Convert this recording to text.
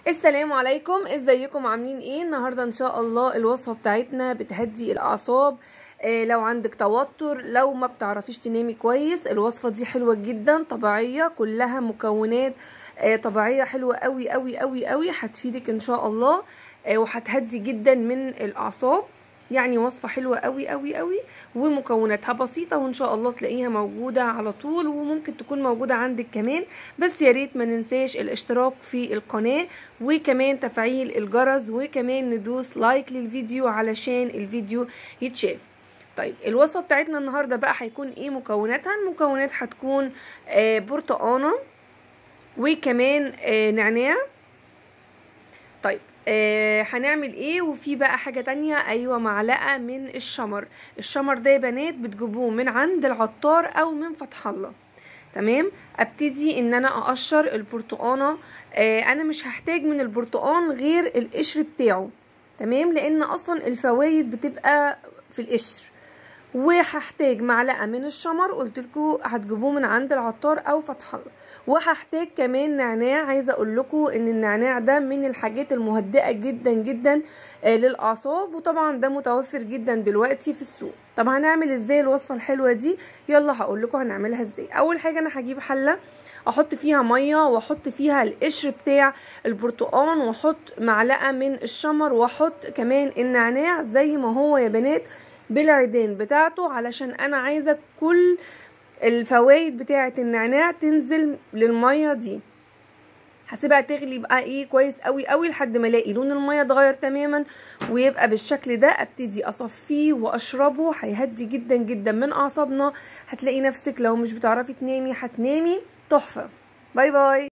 السلام عليكم ازيكم عاملين ايه النهارده ان شاء الله الوصفه بتاعتنا بتهدي الاعصاب إيه لو عندك توتر لو ما بتعرفيش تنامي كويس الوصفه دي حلوه جدا طبيعيه كلها مكونات إيه طبيعيه حلوه قوي قوي قوي قوي هتفيدك ان شاء الله إيه وهتهدي جدا من الاعصاب يعني وصفة حلوة قوي قوي قوي ومكوناتها بسيطة وان شاء الله تلاقيها موجودة على طول وممكن تكون موجودة عندك كمان بس يا ريت ما ننساش الاشتراك في القناة وكمان تفعيل الجرس وكمان ندوس لايك للفيديو علشان الفيديو يتشاف طيب الوصفة بتاعتنا النهاردة بقى هيكون ايه مكوناتها المكونات هتكون آه برتقانة وكمان آه نعناع طيب آه هنعمل ايه وفي بقى حاجة تانية ايوه معلقة من الشمر الشمر ده يا بنات بتجيبوه من عند العطار او من فتح الله تمام ابتدي ان انا اقشر البرتقانة آه انا مش هحتاج من البرتقان غير القشر بتاعه تمام لان اصلا الفوايد بتبقى في القشر وهحتاج معلقه من الشمر قلت لكم هتجيبوه من عند العطار او فتح الله وهحتاج كمان نعناع عايزه اقول لكم ان النعناع ده من الحاجات المهدئه جدا جدا آه للاعصاب وطبعا ده متوفر جدا دلوقتي في السوق طب هنعمل ازاي الوصفه الحلوه دي يلا هقول لكم هنعملها ازاي اول حاجه انا هجيب حله احط فيها ميه واحط فيها القشر بتاع البرتقان واحط معلقه من الشمر واحط كمان النعناع زي ما هو يا بنات بالعيدان بتاعته علشان انا عايزه كل الفوائد بتاعه النعناع تنزل للميه دي هسيبها تغلي بقى ايه كويس قوي قوي لحد ما الاقي لون الميه اتغير تماما ويبقى بالشكل ده ابتدي اصفيه واشربه هيهدي جدا جدا من اعصابنا هتلاقي نفسك لو مش بتعرفي تنامي هتنامي تحفه باي باي